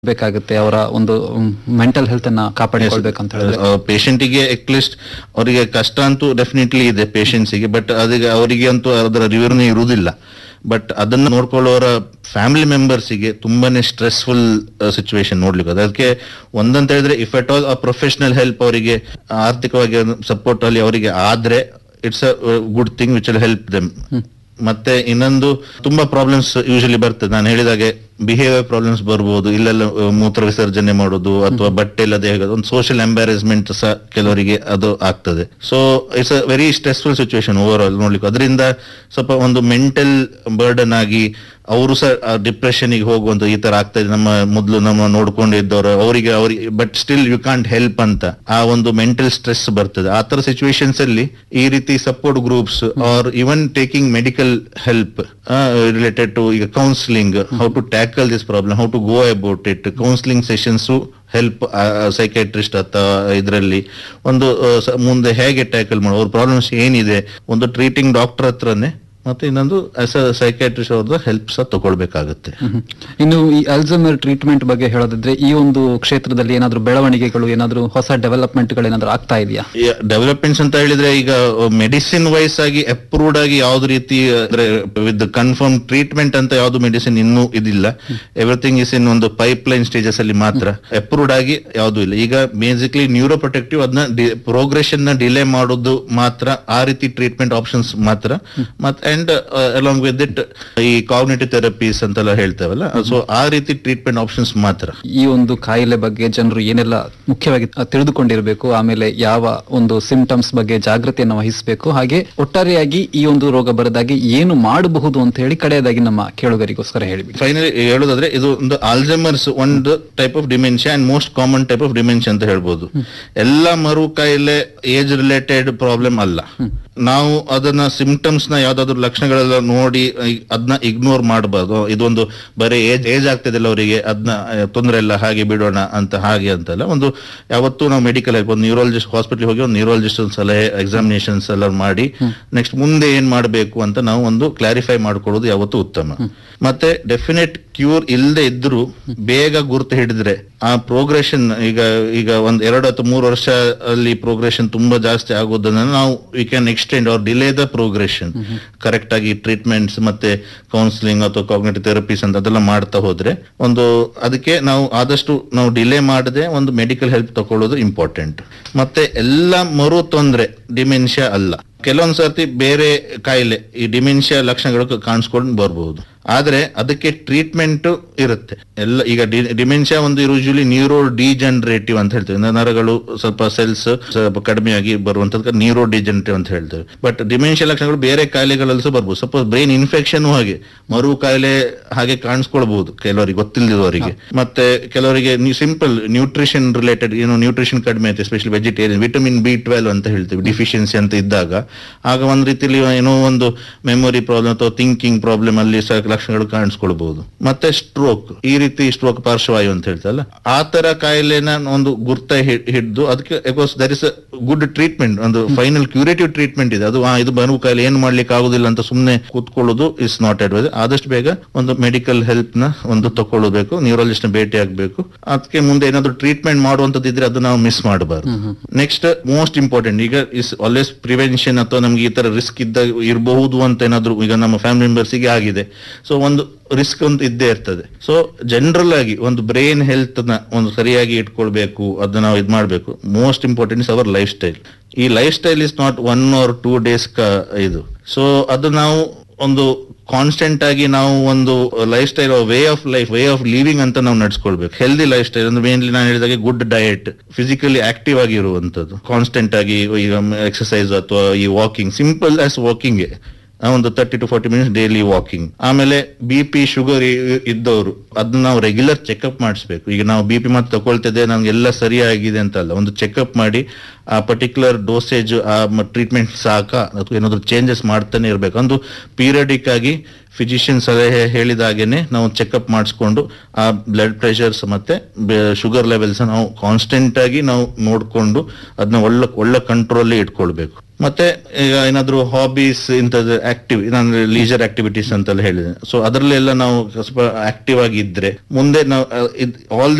ಬೇಕಾಗುತ್ತೆ ಅವರ ಒಂದು ಮೆಂಟಲ್ ಹೆಲ್ತ್ ಅನ್ನ ಕಾಪಾಡಿಕೊಳ್ಬೇಕಂತ ಹೇಳಿದ್ರೆ ಪೇಷಂಟಿಗೆ ಅಟ್ಲೀಸ್ಟ್ ಅವರಿಗೆ ಕಷ್ಟ ಅಂತೂ ಡೆಫಿನೆಟ್ಲಿ ಇದೆ ಪೇಷಂಟ್ಸಿಗೆ ಬಟ್ ಅದಕ್ಕೆ ಅವರಿಗೆ ಅಂತೂ ಅದರ ರಿವರ್ನೇ ಇರುವುದಿಲ್ಲ ಬಟ್ ಅದನ್ನ ನೋಡ್ಕೊಳ್ಳೋರ ಫ್ಯಾಮಿಲಿ ಮೆಂಬರ್ಸಿಗೆ ತುಂಬಾನೇ ಸ್ಟ್ರೆಸ್ಫುಲ್ ಸಿಚುವೇಶನ್ ನೋಡ್ಲಿಕ್ಕೆ ಅದಕ್ಕೆ ಒಂದಂತ ಹೇಳಿದ್ರೆ if at all professional help ಅವರಿಗೆ ಆರ್ಥಿಕವಾಗಿ ಸಪೋರ್ಟ್ ಅಲ್ಲಿ ಅವರಿಗೆ ಆದ್ರೆ it's a good thing which will help them ಮತ್ತೆ ಇನ್ನೊಂದು ತುಂಬಾ ಪ್ರಾಬ್ಲಮ್ಸ್ ಯೂಶಲಿ ಬರ್ತದೆ ನಾನು ಹೇಳಿದಾಗೆ ಬಿಹೇವಿಯರ್ ಪ್ರಾಬ್ಲಮ್ಸ್ ಬರ್ಬೋದು ಇಲ್ಲೆಲ್ಲ ಆ, ಮೂತ್ರ ವಿಸರ್ಜನೆ ಮಾಡೋದು ಅಥವಾ ಬಟ್ಟೆ ಇಲ್ಲದೆ ಹೇಗೋದು ಒಂದು ಸೋಷಿಯಲ್ ಎಂಬ್ಯಾರಸ್ಮೆಂಟ್ ಸಹ ಕೆಲವರಿಗೆ ಅದು ಆಗ್ತದೆ so it's a very stressful situation overall ನೋಡ್ಲಿಕ್ಕೆ ಅದರಿಂದ ಸ್ವಲ್ಪ ಒಂದು ಮೆಂಟಲ್ ಬರ್ಡನ್ ಆಗಿ ಅವರು ಸಹ ಡಿಪ್ರೆಷನ್ ಗೆ ಹೋಗುವಂತ ಈ ತರ ಆಗ್ತಾ ಇದೆ ನಮ್ಮ ಮೊದಲು ನಮ್ಮ ನೋಡ್ಕೊಂಡಿದ್ದವರು ಅವರಿಗೆ ಅವರಿಗೆ but still you can't help ಅಂತ ಆ ಒಂದು ಮೆಂಟಲ್ ಸ್ಟ್ರೆಸ್ ಬರ್ತದೆ ಆ ತರ ಸಿಚುವೇಶನ್ಸ್ ಅಲ್ಲಿ ಈ ರೀತಿ support groups are even taking medical help related to ಈಗ counselling how to tackle this problem how to go about it counselling sessions help psychiatrist ಅಥವಾ ಇದರಲ್ಲಿ ಒಂದು ಆ, ಸ- ಮುಂದೆ ಹೇಗೆ ಟ್ಯಾಕಲ್ ಮಾಡೋ ಅವ್ರ ಪ್ರಾಬ್ಲಮ್ಸ್ ಏನಿದೆ ಒಂದು ಟ್ರೀಟಿಂಗ್ ಡಾಕ್ಟರ್ ಹತ್ರನೇ ಮತ್ತೆ ಇನ್ನೊಂದು ಆಸ್ ಅ ಸೈಕೈಟ್ರಿಸ್ಟ್ ಅವ್ರದ್ದು ಹೆಲ್ಪ್ ಸಹ ತಗೊಳ್ಬೇಕಾಗುತ್ತೆ ಹ್ಮ್. ಇನ್ನು ಈ ಅಲ್ಝಮರ್ ಟ್ರೀಟ್ಮೆಂಟ್ ಬಗ್ಗೆ ಹೇಳೋದಿದ್ರೆ ಈ ಒಂದು ಕ್ಷೇತ್ರದಲ್ಲಿ ಏನಾದ್ರೂ ಬೆಳವಣಿಗೆಗಳು ಏನಾದ್ರೂ ಹೊಸ ಡೆವಲಪ್ಮೆಂಟ್ ಗಳು ಏನಾದ್ರೂ ಆಗ್ತಾ ಇದೆಯಾ ಡೆವಲಪ್ಮೆಂಟ್ಸ್ ಅಂತ ಹೇಳಿದ್ರೆ ಈಗ ಮೆಡಿಸಿನ್ ವೈಸ್ ಆಗಿ ಅಪ್ರೂವ್ಡ್ ಆಗಿ ಯಾವ್ದು ರೀತಿ ಅಂದ್ರೆ ವಿತ್ ಕನ್ಫರ್ಮ್ ಟ್ರೀಟ್ಮೆಂಟ್ ಅಂತ ಯಾವ್ದು ಮೆಡಿಸಿನ್ ಇನ್ನೂ ಇದಿಲ್ಲ ಎವ್ರಿಥಿಂಗ್ ಇಸ್ ಇನ್ ಒಂದು ಪೈಪ್ ಲೈನ್ ಸ್ಟೇಜಸ್ ಅಲ್ಲಿ ಮಾತ್ರ ಅಪ್ರೂವ್ಡ್ ಆಗಿ ಯಾವ್ದು ಇಲ್ಲ ಈಗ ಬೇಸಿಕ್ಲಿ ನ್ಯೂರೋ ಪ್ರೊಟೆಕ್ಟಿವ್ ಅದನ್ನ ಪ್ರೋಗ್ರೆಷನ್ ನ ಡಿಲೇ ಮಾಡೋದು ಮಾತ್ರ ಆ ರೀತಿ ಟ್ರೀಟ್ಮೆಂಟ್ ಆಪ್ಷನ್ಸ್ ಮಾತ್ರ ಮತ್ ಅಂಡ್ ಅಲಾಂಗ್ ವಿತ್ ಇಟ್ ಈ ಕಾಗ್ನೇಟಿವ್ ಥೆರಪೀಸ್ ಅಂತೆಲ್ಲ ಹೇಳ್ತೇವಲ್ಲ ಸೊ ಆ ರೀತಿ ಟ್ರೀಟ್ಮೆಂಟ್ ಆಪ್ಷನ್ಸ್ ಮಾತ್ರ ಈ ಒಂದು ಕಾಯಿಲೆ ಬಗ್ಗೆ ಜನರು ಏನೆಲ್ಲ ಮುಖ್ಯವಾಗಿ ತಿಳಿದುಕೊಂಡಿರಬೇಕು ಆಮೇಲೆ ಯಾವ ಒಂದು ಸಿಂಪ್ಟಮ್ಸ್ ಬಗ್ಗೆ ಜಾಗೃತಿಯನ್ನು ವಹಿಸಬೇಕು ಹಾಗೆ ಒಟ್ಟಾರೆಯಾಗಿ ಈ ಒಂದು ರೋಗ ಬರದಾಗಿ ಏನು ಮಾಡಬಹುದು ಅಂತ ಹೇಳಿ ಕಡೆಯದಾಗಿ ನಮ್ಮ ಕೇಳುಗರಿಗೋಸ್ಕರ ಹೇಳಿಬಿಡಿ ಫೈನಲಿ ಹೇಳೋದಾದ್ರೆ ಇದು ಒಂದು ಆಲ್ಝಮರ್ಸ್ ಒಂದು type of dementia and most common type of dementia ಅಂತ ಹೇಳ್ಬೋದು ಎಲ್ಲ ಮರು ಕಾಯಿಲೆ ಏಜ್ ರಿಲೇಟೆಡ್ ಪ್ರಾಬ್ಲಮ್ ಅಲ್ಲ ನಾವು ಅದನ್ನ ಸಿಂಪ್ಟಮ್ಸ್ ನ ಯಾವ್ದಾದ್ರು ಲಕ್ಷಣಗಳೆಲ್ಲ ನೋಡಿ ಇ- ಅದನ್ನ ಇಗ್ನೋರ್ ಮಾಡಬಾರ್ದು ಇದೊಂದು ಬರೀ ಏಜ್ ಏಜ್ ಆಗ್ತದಿಲ್ಲ ಅವರಿಗೆ ಅದನ್ನ ತೊಂದರೆ ಇಲ್ಲ ಹಾಗೆ ಬಿಡೋಣ ಅಂತ ಹಾಗೆ ಅಂತಲ್ಲ ಒಂದು ಯಾವತ್ತೂ ನಾವು ಮೆಡಿಕಲ್ ಒಂದು ನ್ಯೂರಾಲಜಿಸ್ಟ್ ಹಾಸ್ಪಿಟಲ್ ಹೋಗಿ ಒಂದು ನ್ಯೂರಾಲಜಿಸ್ಟ್ ಸಲಹೆ ಎಕ್ಸಾಮಿನೇಷನ್ಸ್ ಎಲ್ಲ ಮಾಡಿ ನೆಕ್ಸ್ಟ್ ಮುಂದೆ ಏನ್ ಮಾಡಬೇಕು ಅಂತ ನಾವು ಒಂದು ಕ್ಲಾರಿಫೈ ಮಾಡ್ಕೊಳ್ಳೋದು ಯಾವತ್ತೂ ಉತ್ತಮ ಮತ್ತೆ ಡೆಫಿನೆಟ್ ಕ್ಯೂರ್ ಇಲ್ಲದೆ ಇದ್ರೂ ಬೇಗ ಗುರುತು ಹಿಡಿದ್ರೆ ಆ ಪ್ರೋಗ್ರೆಷನ್ ಈಗ ಈಗ ಒಂದ್ ಎರಡು ಅಥವಾ ಮೂರು ವರ್ಷ ಅಲ್ಲಿ ಪ್ರೋಗ್ರೆಷನ್ ತುಂಬಾ ಜಾಸ್ತಿ ಆಗೋದನ್ನ ನಾವು we can extend or delay the progression correct ಆಗಿ ಟ್ರೀಟ್ಮೆಂಟ್ಸ್ ಮತ್ತೆ ಕೌನ್ಸಿಲಿಂಗ್ ಅಥವಾ ಕಾಗ್ನೇಟಿವ್ ಥೆರಪೀಸ್ ಅಂತ ಅದೆಲ್ಲ ಮಾಡ್ತಾ ಹೋದ್ರೆ ಒಂದು ಅದಕ್ಕೆ ನಾವು ಆದಷ್ಟು ನಾವು ಡಿಲೇ ಮಾಡದೆ ಒಂದು ಮೆಡಿಕಲ್ ಹೆಲ್ಪ್ ತಗೊಳ್ಳೋದು ಇಂಪಾರ್ಟೆಂಟ್ ಮತ್ತೆ ಎಲ್ಲ ಮರು ತೊಂದ್ರೆ ಡಿಮೆನ್ಷಿಯಾ ಅಲ್ಲ ಕೆಲವೊಂದ್ ಸರ್ತಿ ಬೇರೆ ಕಾಯಿಲೆ ಈ ಡಿಮೆನ್ಷಿಯಾ ಲಕ್ಷಣಗಳು ಕಾಣಿಸ್ಕೊಂಡು ಬರಬಹುದು ಆದ್ರೆ ಅದಕ್ಕೆ ಟ್ರೀಟ್ಮೆಂಟ್ ಇರುತ್ತೆ ಎಲ್ಲ ಈಗ ಡಿಮೆನ್ಷಿಯಾ ಒಂದು ಯೂಶುವಲಿ ನ್ಯೂರೋ ಡಿಜನರೇಟಿವ್ ಅಂತ ಹೇಳ್ತೇವೆ ಅಂದ್ರೆ ನರಗಳು ಸ್ವಲ್ಪ ಸೆಲ್ಸ್ ಸ್ವಲ್ಪ ಕಡಿಮೆಯಾಗಿ ಬರುವಂತದ್ದು ನ್ಯೂರೋ ಡಿಜನರೇಟಿವ್ ಅಂತ ಹೇಳ್ತೇವೆ ಬಟ್ ಡಿಮೆನ್ಷಿಯಾ ಲಕ್ಷಣಗಳು ಬೇರೆ ಕಾಯಿಲೆಗಳಲ್ಲಿ ಸಹ ಬರ್ಬೋದು ಸಪೋಸ್ ಬ್ರೈನ್ ಇನ್ಫೆಕ್ಷನ್ ಹಾಗೆ ಮರು ಕಾಯಿಲೆ ಹಾಗೆ ಕಾಣಿಸ್ಕೊಳ್ಬಹುದು ಕೆಲವರಿಗೆ ಗೊತ್ತಿಲ್ಲದವರಿಗೆ ಮತ್ತೆ ಕೆಲವರಿಗೆ ಸಿಂಪಲ್ ನ್ಯೂಟ್ರಿಷನ್ ರಿಲೇಟೆಡ್ ಏನು ನ್ಯೂಟ್ರಿಷನ್ ಕಡಿಮೆ ಐತೆ especially vegetarian vitamin B twelve ಅಂತ ಹೇಳ್ತೀವಿ ಡಿಫಿಷಿಯನ್ಸಿ ಅಂತ ಇದ್ದಾಗ ಆಗ ಒಂದ್ ರೀತಿಲಿ ಏನೋ ಒಂದು ಮೆಮೊರಿ ಪ್ರಾಬ್ಲಮ್ ಅಥವಾ ಥಿಂಕಿಂಗ್ ಪ್ರಾಬ್ಲಮ್ ಅಲ್ಲಿ ಸಹ ಲಕ್ಷಣಗಳು ಕಾಣಿಸ್ಕೊಳ್ಬಹುದು ಮತ್ತೆ ಸ್ಟ್ರೋಕ್ ಈ ರೀತಿ ಸ್ಟ್ರೋಕ್ ಪಾರ್ಶ್ವವಾಯು ಅಂತ ಹೇಳ್ತಲ್ಲ ಆ ತರ ಕಾಯಿಲೆನ ಒಂದು ಗುರ್ತ ಹಿಡಿದು ಅದಕ್ಕೆ ದರ್ ಇಸ್ ಗುಡ್ ಟ್ರೀಟ್ಮೆಂಟ್ ಒಂದು ಫೈನಲ್ ಕ್ಯೂರೇಟಿವ್ ಟ್ರೀಟ್ಮೆಂಟ್ ಇದೆ ಅದು ಆ, ಇದು ಬರುವ ಕಾಯಿಲೆ ಏನು ಮಾಡ್ಲಿಕ್ಕೆ ಆಗುದಿಲ್ಲ ಅಂತ ಸುಮ್ಮನೆ ಕೂತ್ಕೊಳ್ಳೋದು ಇಸ್ ನಾಟ್ ಅಡ್ವೈಸ್ ಆದಷ್ಟು ಬೇಗ ಒಂದು ಮೆಡಿಕಲ್ ಹೆಲ್ಪ್ ನ ಒಂದು ತಕೊಳ್ಳಬೇಕು ನ್ಯೂರಾಲಜಿಸ್ಟ್ ನ ಭೇಟಿ ಆಗ್ಬೇಕು ಅದಕ್ಕೆ ಮುಂದೆ ಏನಾದ್ರು ಟ್ರೀಟ್ಮೆಂಟ್ ಮಾಡುವಂತದ್ದು ಇದ್ರೆ ಅದು ನಾವು ಮಿಸ್ ಮಾಡಬಾರ್ದು ನೆಕ್ಸ್ಟ್ ಮೋಸ್ಟ್ ಇಂಪಾರ್ಟೆಂಟ್ ಈಗ ಇಸ್ ಆಲ್ವೇಸ್ ಪ್ರಿವೆನ್ಷನ್ ಅಥವಾ ನಮ್ಗೆ ಈ ತರ ರಿಸ್ಕ್ ಇದ್ದ ಇರಬಹುದು ಅಂತ ಏನಾದ್ರು ಈಗ ನಮ್ಮ ಫ್ಯಾಮಿಲಿ ಮೆಂಬರ್ಸ್ ಗೆ ಆಗಿದೆ ಸೊ ಒಂದು ರಿಸ್ಕ್ ಒಂದು ಇದ್ದೇ ಇರ್ತದೆ ಸೊ ಜನರಲ್ ಆಗಿ ಒಂದು ಬ್ರೈನ್ ಹೆಲ್ತ್ ನ ಒಂದು ಸರಿಯಾಗಿ ಇಟ್ಕೊಳ್ಬೇಕು ಅದನ್ನ ನಾವು ಇದು ಮಾಡಬೇಕು most important is our lifestyle ಈ lifestyle is not one or two days ಇದು ಸೊ ಅದು ನಾವು ಒಂದು ಕಾನ್ಸ್ಟೆಂಟ್ ಆಗಿ ನಾವು ಒಂದು lifestyle way of life way of living ಅಂತ ನಾವು ನಡ್ಸ್ಕೊಳ್ಬೇಕು ಹೆಲ್ದಿ ಲೈಫ್ ಸ್ಟೈಲ್ ಅಂದ್ರೆ ಮೇನ್ಲಿ ನಾನು ಹೇಳಿದಾಗೆ ಗುಡ್ ಡಯಟ್ ಫಿಸಿಕಲಿ ಆಕ್ಟಿವ್ ಆಗಿರುವಂತದ್ದು ಕಾನ್ಸ್ಟೆಂಟ್ ಆಗಿ ಈಗ ಎಕ್ಸಸೈಸ್ ಅಥವಾ ಈ ವಾಕಿಂಗ್ ಸಿಂಪಲ್ ಆಸ್ ವಾಕಿಂಗ್ ಒಂದು thirty to forty minutes daily walking ಆಮೇಲೆ ಬಿ ಪಿ ಶುಗರ್ ಇದ್ದವರು ಅದನ್ನ ನಾವು ರೆಗ್ಯುಲರ್ ಚೆಕ್ಅಪ್ ಮಾಡಿಸ್ಬೇಕು ಈಗ ನಾವು ಬಿ ಪಿ ಮತ್ತೆ ತಗೊಳ್ತಿದ್ದೆ ನಮ್ಗೆಲ್ಲ ಸರಿಯಾಗಿದೆ ಅಂತಲ್ಲ ಒಂದು ಚೆಕ್ಅಪ್ ಮಾಡಿ ಆ ಪರ್ಟಿಕ್ಯುಲರ್ ಡೋಸೇಜ್ ಆ ಟ್ರೀಟ್ಮೆಂಟ್ ಸಾಕ ಅಥವಾ ಏನಾದ್ರು ಚೇಂಜಸ್ ಮಾಡ್ತಾನೆ ಇರಬೇಕು ಒಂದು ಪೀರಿಯಡಿಕ್ ಆಗಿ ಫಿಸಿಷಿಯನ್ ಸಲಹೆ ಹೇಳಿದಾಗೇನೆ ನಾವು ಚೆಕ್ಅಪ್ ಮಾಡಿಸ್ಕೊಂಡು ಆ ಬ್ಲಡ್ ಪ್ರೆಷರ್ಸ್ ಮತ್ತೆ ಶುಗರ್ ಲೆವೆಲ್ಸ್ ನಾವು ಕಾನ್ಸ್ಟೆಂಟ್ ಆಗಿ ನಾವು ನೋಡ್ಕೊಂಡು ಅದನ್ನ ಒಳ್ಳೆ ಒಳ್ಳೆ ಕಂಟ್ರೋಲ್ ಇಟ್ಕೊಳ್ಬೇಕು ಮತ್ತೆ ಈಗ ಏನಾದ್ರು ಹಾಬೀಸ್ ಇಂಥದ್ದು ಆಕ್ಟಿವ್ ಅಂದ್ರೆ ಲೀಜರ್ ಆಕ್ಟಿವಿಟೀಸ್ ಅಂತೆಲ್ಲ ಹೇಳಿದೆ ಸೊ ಅದರಲ್ಲೆಲ್ಲ ನಾವು ಸ್ವಲ್ಪ ಆಕ್ಟಿವ್ ಆಗಿ ಇದ್ರೆ ಮುಂದೆ ನಾವು ಆಲ್